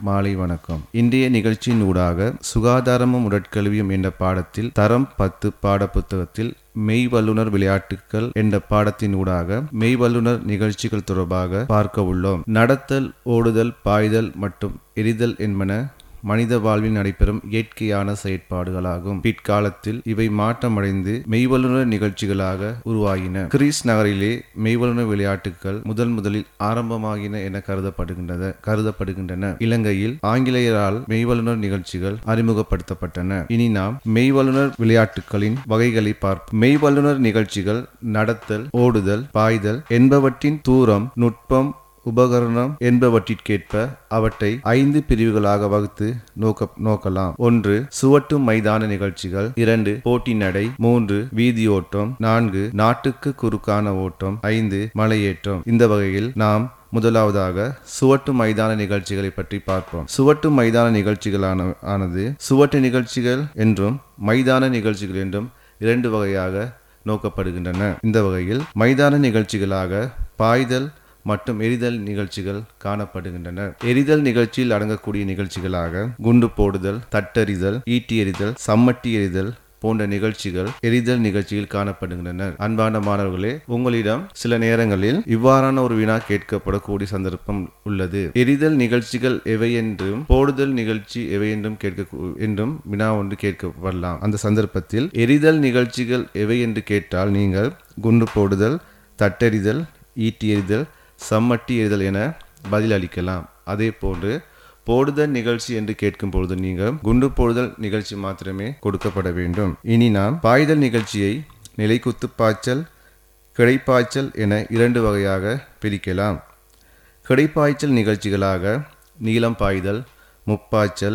மாலை வணக்கம் இன்றைய நிகழ்ச்சியின் ஊடாக சுகாதாரமும் உடற்கல்வியும் என்ற பாடத்தில் தரம் பத்து பாடப்புத்தகத்தில் மெய் வல்லுனர் விளையாட்டுகள் என்ற பாடத்தின் ஊடாக மெய் வல்லுனர் நிகழ்ச்சிகள் தொடர்பாக பார்க்க உள்ளோம் நடத்தல் ஓடுதல் பாய்தல் மற்றும் எரிதல் என்பன மனித வாழ்வில் நடைபெறும் இயற்கையான செயற்பாடுகளாகும் பிற்காலத்தில் இவை மாற்றமடைந்து மெய்வல்லுனர் நிகழ்ச்சிகளாக உருவாகின கிரீஸ் நகரிலே மெய்வல்லுனர் விளையாட்டுகள் முதல் முதலில் ஆரம்பமாகின என கருதப்படுகின்றன கருதப்படுகின்றன இலங்கையில் ஆங்கிலேயரால் மெய்வல்லுனர் நிகழ்ச்சிகள் அறிமுகப்படுத்தப்பட்டன இனி நாம் மெய்வல்லுனர் விளையாட்டுகளின் வகைகளை பார்ப்போம் மெய்வல்லுனர் நிகழ்ச்சிகள் நடத்தல் ஓடுதல் பாய்தல் என்பவற்றின் தூரம் நுட்பம் உபகரணம் என்பவற்றிற்கேற்ப அவற்றை ஐந்து பிரிவுகளாக வகுத்து நோக்க நோக்கலாம் ஒன்று சுவட்டு மைதான நிகழ்ச்சிகள் இரண்டு போட்டி நடை மூன்று வீதியோட்டம் நான்கு நாட்டுக்கு குறுக்கான ஓட்டம் ஐந்து மலையேற்றம் இந்த வகையில் நாம் முதலாவதாக சுவட்டு மைதான நிகழ்ச்சிகளை பற்றி பார்ப்போம் சுவட்டு மைதான நிகழ்ச்சிகளான ஆனது சுவட்டு நிகழ்ச்சிகள் என்றும் மைதான நிகழ்ச்சிகள் என்றும் இரண்டு வகையாக நோக்கப்படுகின்றன இந்த வகையில் மைதான நிகழ்ச்சிகளாக பாய்தல் மற்றும் எரிதல் நிகழ்ச்சிகள் காணப்படுகின்றன எரிதல் நிகழ்ச்சியில் அடங்கக்கூடிய நிகழ்ச்சிகளாக குண்டு போடுதல் தட்டெறிதல் ஈட்டி எறிதல் சம்மட்டி எறிதல் போன்ற நிகழ்ச்சிகள் எரிதல் நிகழ்ச்சியில் காணப்படுகின்றன அன்பான மாணவர்களே உங்களிடம் சில நேரங்களில் இவ்வாறான ஒரு வினா கேட்கப்படக்கூடிய சந்தர்ப்பம் உள்ளது எரிதல் நிகழ்ச்சிகள் எவை என்றும் போடுதல் நிகழ்ச்சி எவை என்றும் கேட்க என்றும் வினா ஒன்று கேட்கப்படலாம் அந்த சந்தர்ப்பத்தில் எரிதல் நிகழ்ச்சிகள் எவை என்று கேட்டால் நீங்கள் குண்டு போடுதல் தட்டெறிதல் ஈட்டி எறிதல் சம்மட்டி எறிதல் என பதில் அளிக்கலாம் அதே போன்று போடுதல் நிகழ்ச்சி என்று கேட்கும் பொழுது நீங்கள் குண்டு போடுதல் நிகழ்ச்சி மாத்திரமே கொடுக்கப்பட வேண்டும் இனி நாம் பாய்தல் நிகழ்ச்சியை நிலைக்குத்து பாய்ச்சல் கிடைப்பாய்ச்சல் என இரண்டு வகையாக பிரிக்கலாம் கிடைப்பாய்ச்சல் நிகழ்ச்சிகளாக நீளம் பாய்தல் முப்பாய்ச்சல்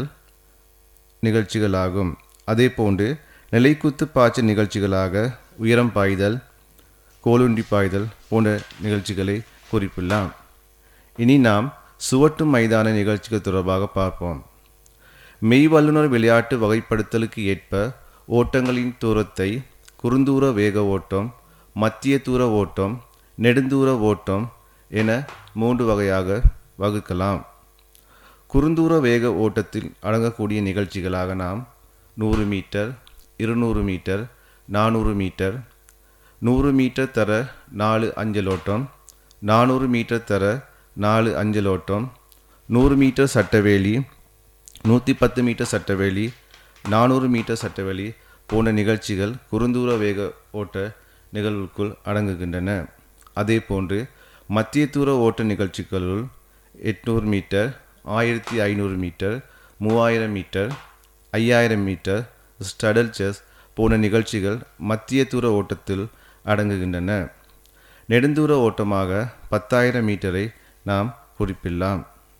நிகழ்ச்சிகளாகும் அதே போன்று நிலைக்குத்து பாய்ச்சல் நிகழ்ச்சிகளாக உயரம் பாய்தல் கோலுண்டி பாய்தல் போன்ற நிகழ்ச்சிகளை குறிப்பிடலாம் இனி நாம் சுவட்டு மைதான நிகழ்ச்சிகள் தொடர்பாக பார்ப்போம் மெய் வல்லுநர் விளையாட்டு வகைப்படுத்தலுக்கு ஏற்ப ஓட்டங்களின் தூரத்தை குறுந்தூர வேக ஓட்டம் மத்திய தூர ஓட்டம் நெடுந்தூர ஓட்டம் என மூன்று வகையாக வகுக்கலாம் குறுந்தூர வேக ஓட்டத்தில் அடங்கக்கூடிய நிகழ்ச்சிகளாக நாம் நூறு மீட்டர் இருநூறு மீட்டர் நானூறு மீட்டர் நூறு மீட்டர் தர நாலு அஞ்சலோட்டம் நானூறு மீட்டர் தர நாலு அஞ்சலோட்டம் நூறு மீட்டர் சட்டவேலி நூற்றி பத்து மீட்டர் சட்டவேலி நானூறு மீட்டர் சட்டவேலி போன்ற நிகழ்ச்சிகள் குறுந்தூர வேக ஓட்ட நிகழ்வுக்குள் அடங்குகின்றன அதே போன்று மத்திய தூர ஓட்ட நிகழ்ச்சிகளுள் எட்நூறு மீட்டர் ஆயிரத்தி ஐநூறு மீட்டர் மூவாயிரம் மீட்டர் ஐயாயிரம் மீட்டர் ஸ்டடல் செஸ் போன்ற நிகழ்ச்சிகள் மத்திய தூர ஓட்டத்தில் அடங்குகின்றன நெடுந்தூர ஓட்டமாக பத்தாயிரம் மீட்டரை நாம் குறிப்பிடலாம்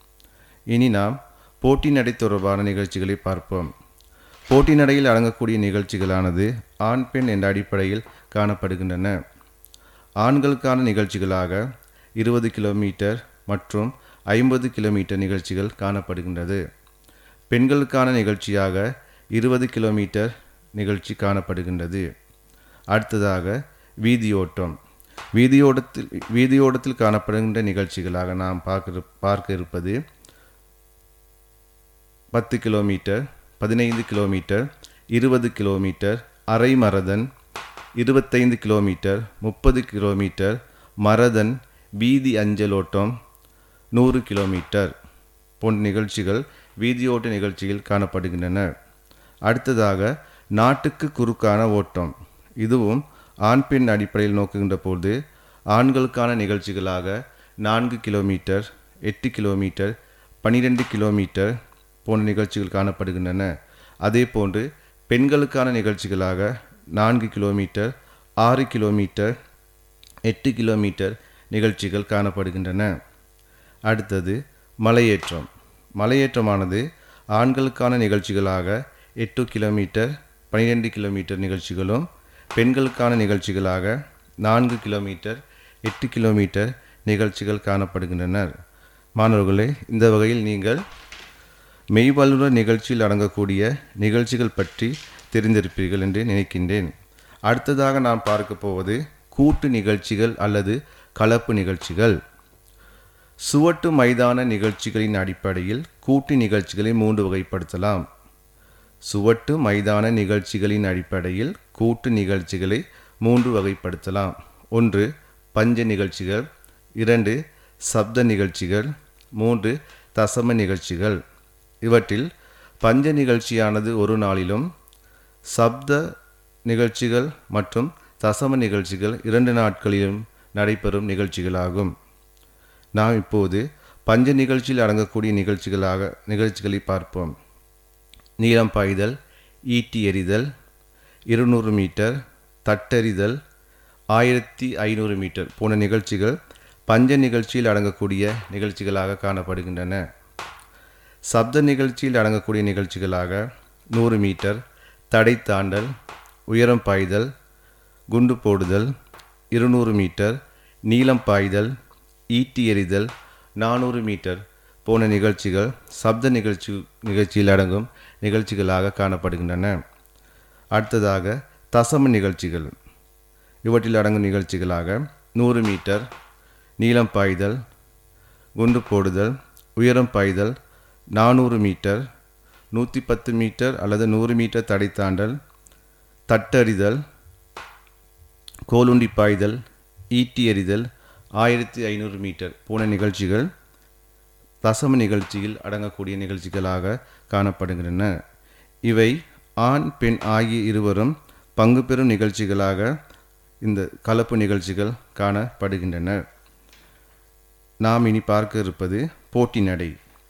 இனி நாம் போட்டி நடை தொடர்பான நிகழ்ச்சிகளை பார்ப்போம் போட்டி நடையில் அடங்கக்கூடிய நிகழ்ச்சிகளானது ஆண் பெண் என்ற அடிப்படையில் காணப்படுகின்றன ஆண்களுக்கான நிகழ்ச்சிகளாக இருபது கிலோமீட்டர் மற்றும் ஐம்பது கிலோமீட்டர் நிகழ்ச்சிகள் காணப்படுகின்றது பெண்களுக்கான நிகழ்ச்சியாக இருபது கிலோமீட்டர் நிகழ்ச்சி காணப்படுகின்றது அடுத்ததாக வீதியோட்டம் வீதியோட்டத்தில் வீதியோட்டத்தில் காணப்படுகின்ற நிகழ்ச்சிகளாக நாம் பார்க்க பார்க்க இருப்பது பத்து கிலோமீட்டர் பதினைந்து கிலோமீட்டர் இருபது கிலோமீட்டர் அரை மரதன் இருபத்தைந்து கிலோமீட்டர் முப்பது கிலோமீட்டர் மரதன் வீதி அஞ்சலோட்டம் நூறு கிலோமீட்டர் போன்ற நிகழ்ச்சிகள் வீதியோட்ட நிகழ்ச்சியில் காணப்படுகின்றன அடுத்ததாக நாட்டுக்கு குறுக்கான ஓட்டம் இதுவும் ஆண் பெண் அடிப்படையில் நோக்குகின்ற போது ஆண்களுக்கான நிகழ்ச்சிகளாக நான்கு கிலோமீட்டர் எட்டு கிலோமீட்டர் பனிரெண்டு கிலோமீட்டர் போன்ற நிகழ்ச்சிகள் காணப்படுகின்றன அதே போன்று பெண்களுக்கான நிகழ்ச்சிகளாக நான்கு கிலோமீட்டர் ஆறு கிலோமீட்டர் எட்டு கிலோமீட்டர் நிகழ்ச்சிகள் காணப்படுகின்றன அடுத்தது மலையேற்றம் மலையேற்றமானது ஆண்களுக்கான நிகழ்ச்சிகளாக எட்டு கிலோமீட்டர் பனிரெண்டு கிலோமீட்டர் நிகழ்ச்சிகளும் பெண்களுக்கான நிகழ்ச்சிகளாக நான்கு கிலோமீட்டர் எட்டு கிலோமீட்டர் நிகழ்ச்சிகள் காணப்படுகின்றன மாணவர்களே இந்த வகையில் நீங்கள் மெய்வல்லுநர் நிகழ்ச்சியில் அடங்கக்கூடிய நிகழ்ச்சிகள் பற்றி தெரிந்திருப்பீர்கள் என்று நினைக்கின்றேன் அடுத்ததாக நாம் பார்க்க போவது கூட்டு நிகழ்ச்சிகள் அல்லது கலப்பு நிகழ்ச்சிகள் சுவட்டு மைதான நிகழ்ச்சிகளின் அடிப்படையில் கூட்டு நிகழ்ச்சிகளை மூன்று வகைப்படுத்தலாம் சுவட்டு மைதான நிகழ்ச்சிகளின் அடிப்படையில் கூட்டு நிகழ்ச்சிகளை மூன்று வகைப்படுத்தலாம் ஒன்று பஞ்ச நிகழ்ச்சிகள் இரண்டு சப்த நிகழ்ச்சிகள் மூன்று தசம நிகழ்ச்சிகள் இவற்றில் பஞ்ச நிகழ்ச்சியானது ஒரு நாளிலும் சப்த நிகழ்ச்சிகள் மற்றும் தசம நிகழ்ச்சிகள் இரண்டு நாட்களிலும் நடைபெறும் நிகழ்ச்சிகளாகும் நாம் இப்போது பஞ்ச நிகழ்ச்சியில் அடங்கக்கூடிய நிகழ்ச்சிகளாக நிகழ்ச்சிகளை பார்ப்போம் நீளம் பாய்தல் ஈட்டி எறிதல் இருநூறு மீட்டர் தட்டெறிதல் ஆயிரத்தி ஐநூறு மீட்டர் போன்ற நிகழ்ச்சிகள் பஞ்ச நிகழ்ச்சியில் அடங்கக்கூடிய நிகழ்ச்சிகளாக காணப்படுகின்றன சப்த நிகழ்ச்சியில் அடங்கக்கூடிய நிகழ்ச்சிகளாக நூறு மீட்டர் தடை தாண்டல் உயரம் பாய்தல் குண்டு போடுதல் இருநூறு மீட்டர் நீளம் பாய்தல் ஈட்டி எறிதல் நானூறு மீட்டர் போன்ற நிகழ்ச்சிகள் சப்த நிகழ்ச்சி நிகழ்ச்சியில் அடங்கும் நிகழ்ச்சிகளாக காணப்படுகின்றன அடுத்ததாக தசம நிகழ்ச்சிகள் இவற்றில் அடங்கும் நிகழ்ச்சிகளாக நூறு மீட்டர் நீளம் பாய்தல் குண்டு போடுதல் உயரம் பாய்தல் நானூறு மீட்டர் நூற்றி பத்து மீட்டர் அல்லது நூறு மீட்டர் தடை தாண்டல் தட்டறிதல் கோலுண்டி பாய்தல் ஈட்டி எறிதல் ஆயிரத்தி ஐநூறு மீட்டர் போன நிகழ்ச்சிகள் தசம நிகழ்ச்சியில் அடங்கக்கூடிய நிகழ்ச்சிகளாக காணப்படுகின்றன இவை ஆண் பெண் ஆகிய இருவரும் பங்கு பெறும் நிகழ்ச்சிகளாக இந்த கலப்பு நிகழ்ச்சிகள் காணப்படுகின்றன நாம் இனி பார்க்க இருப்பது போட்டி நடை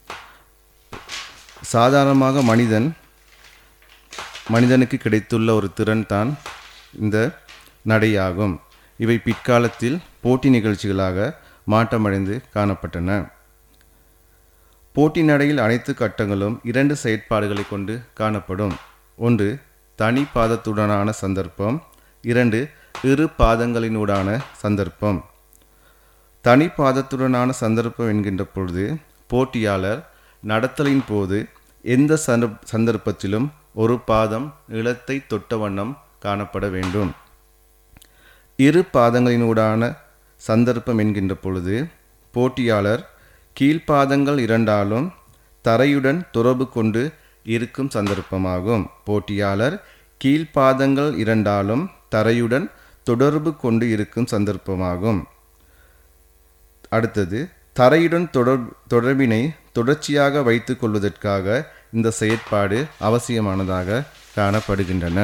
சாதாரணமாக மனிதன் மனிதனுக்கு கிடைத்துள்ள ஒரு திறன் தான் இந்த நடையாகும் இவை பிற்காலத்தில் போட்டி நிகழ்ச்சிகளாக மாற்றமடைந்து காணப்பட்டன போட்டி நடையில் அனைத்து கட்டங்களும் இரண்டு செயற்பாடுகளை கொண்டு காணப்படும் ஒன்று தனி பாதத்துடனான சந்தர்ப்பம் இரண்டு இரு பாதங்களினூடான சந்தர்ப்பம் தனி பாதத்துடனான சந்தர்ப்பம் என்கின்ற பொழுது போட்டியாளர் நடத்தலின் போது எந்த சந்தர்ப்- சந்தர்ப்பத்திலும் ஒரு பாதம் நிலத்தை தொட்ட வண்ணம் காணப்பட வேண்டும் இரு பாதங்களினூடான சந்தர்ப்பம் என்கின்ற பொழுது போட்டியாளர் கீழ்ப்பாதங்கள் இரண்டாலும் தரையுடன் தொடர்பு கொண்டு இருக்கும் சந்தர்ப்பமாகும் போட்டியாளர் கீழ்ப்பாதங்கள் இரண்டாலும் தரையுடன் தொடர்பு கொண்டு இருக்கும் சந்தர்ப்பமாகும் அடுத்தது தரையுடன் தொடர் தொடர்பினை தொடர்ச்சியாக வைத்துக் கொள்வதற்காக இந்த செயற்பாடு அவசியமானதாக காணப்படுகின்றன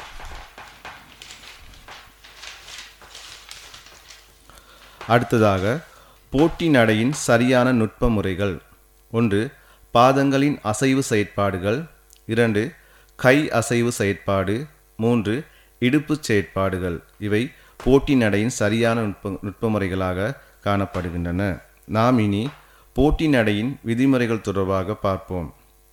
அடுத்ததாக போட்டி நடையின் சரியான நுட்ப முறைகள் ஒன்று பாதங்களின் அசைவு செயற்பாடுகள் இரண்டு கை அசைவு செயற்பாடு மூன்று இடுப்பு செயற்பாடுகள் இவை போட்டி நடையின் சரியான நுட்ப நுட்ப முறைகளாக காணப்படுகின்றன நாம் இனி போட்டி நடையின் விதிமுறைகள் தொடர்பாக பார்ப்போம்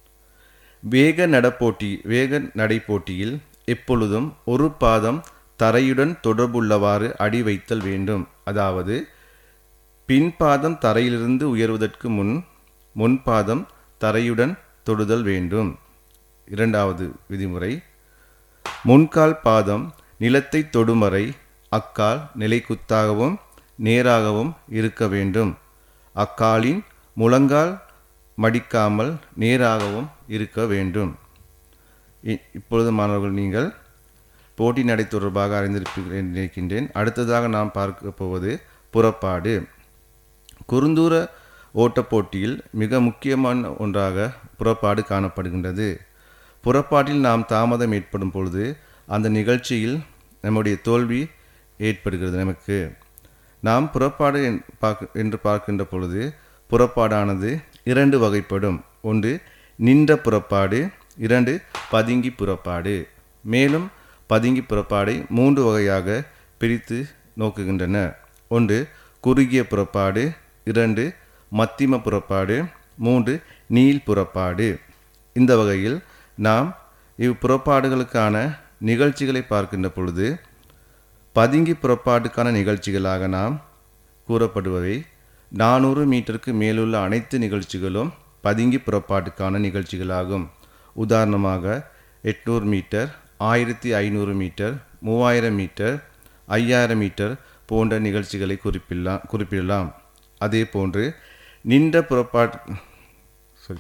வேக நடப்போட்டி வேக நடை போட்டியில் எப்பொழுதும் ஒரு பாதம் தரையுடன் தொடர்புள்ளவாறு அடி வைத்தல் வேண்டும் அதாவது பின்பாதம் தரையிலிருந்து உயர்வதற்கு முன் முன்பாதம் தரையுடன் தொடுதல் வேண்டும் இரண்டாவது விதிமுறை முன்கால் பாதம் நிலத்தை தொடும் வரை அக்கால் நிலைக்குத்தாகவும் நேராகவும் இருக்க வேண்டும் அக்காலின் முழங்கால் மடிக்காமல் நேராகவும் இருக்க வேண்டும் இ- இப்பொழுது மாணவர்கள் நீங்கள் போட்டி நடை தொடர்பாக அறிந்திருப்பீர்கள் என்று நினைக்கின்றேன் அடுத்ததாக நாம் பார்க்க போவது புறப்பாடு குறுந்தூர ஓட்டப் போட்டியில் மிக முக்கியமான ஒன்றாக புறப்பாடு காணப்படுகின்றது புறப்பாட்டில் நாம் தாமதம் ஏற்படும் பொழுது அந்த நிகழ்ச்சியில் நம்முடைய தோல்வி ஏற்படுகிறது நமக்கு நாம் புறப்பாடு என்- பார்க்க- என்று பார்க்கின்ற பொழுது புறப்பாடானது இரண்டு வகைப்படும் ஒன்று நின்ற புறப்பாடு இரண்டு பதுங்கி புறப்பாடு மேலும் பதுங்கி புறப்பாடை மூன்று வகையாக பிரித்து நோக்குகின்றன ஒன்று குறுகிய புறப்பாடு இரண்டு மத்திம புறப்பாடு மூன்று நீள் புறப்பாடு இந்த வகையில் நாம் இவ் புறப்பாடுகளுக்கான நிகழ்ச்சிகளை பார்க்கின்ற பொழுது பதுங்கி புறப்பாட்டுக்கான நிகழ்ச்சிகளாக நாம் கூறப்படுபவை நானூறு மீட்டருக்கு மேலுள்ள அனைத்து நிகழ்ச்சிகளும் பதுங்கி புறப்பாட்டுக்கான நிகழ்ச்சிகளாகும் உதாரணமாக எட்நூறு மீட்டர் ஆயிரத்தி ஐநூறு மீட்டர் மூவாயிரம் மீட்டர் ஐயாயிரம் மீட்டர் போன்ற நிகழ்ச்சிகளை குறிப்பிடலாம் குறிப்பிடலாம் அதே போன்று நின்ற புறப்பாடு சரி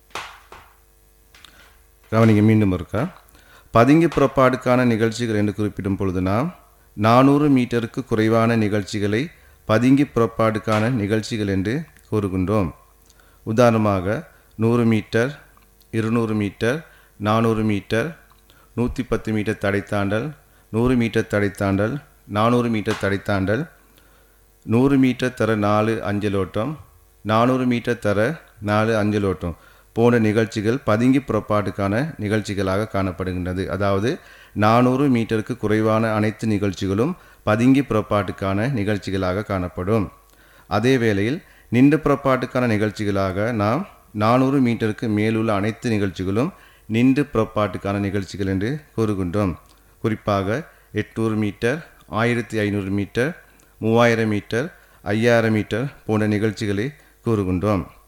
கவனிங்க மீண்டும் இருக்கா பதுங்கி புறப்பாடுக்கான நிகழ்ச்சிகள் என்று குறிப்பிடும் பொழுது நாம் நானூறு மீட்டருக்கு குறைவான நிகழ்ச்சிகளை பதுங்கி புறப்பாடுக்கான நிகழ்ச்சிகள் என்று கூறுகின்றோம் உதாரணமாக நூறு மீட்டர் இருநூறு மீட்டர் நானூறு மீட்டர் நூற்றி பத்து மீட்டர் தடை தாண்டல் நூறு மீட்டர் தடை தாண்டல் நானூறு மீட்டர் தடை தாண்டல் நூறு மீட்டர் தர நாலு அஞ்சலோட்டம் நானூறு மீட்டர் தர நாலு அஞ்சலோட்டம் போன்ற நிகழ்ச்சிகள் பதுங்கி புறப்பாட்டுக்கான நிகழ்ச்சிகளாக காணப்படுகின்றது அதாவது நானூறு மீட்டருக்கு குறைவான அனைத்து நிகழ்ச்சிகளும் பதுங்கி புறப்பாட்டுக்கான நிகழ்ச்சிகளாக காணப்படும் அதே வேளையில் நின்று புறப்பாட்டுக்கான நிகழ்ச்சிகளாக நாம் நானூறு மீட்டருக்கு மேலுள்ள அனைத்து நிகழ்ச்சிகளும் நின்று புறப்பாட்டுக்கான நிகழ்ச்சிகள் என்று கூறுகின்றோம் குறிப்பாக எட்நூறு மீட்டர் ஆயிரத்தி ஐநூறு மீட்டர் மூவாயிரம் மீட்டர் ஐயாயிரம் மீட்டர் போன்ற நிகழ்ச்சிகளை கூறுகின்றோம்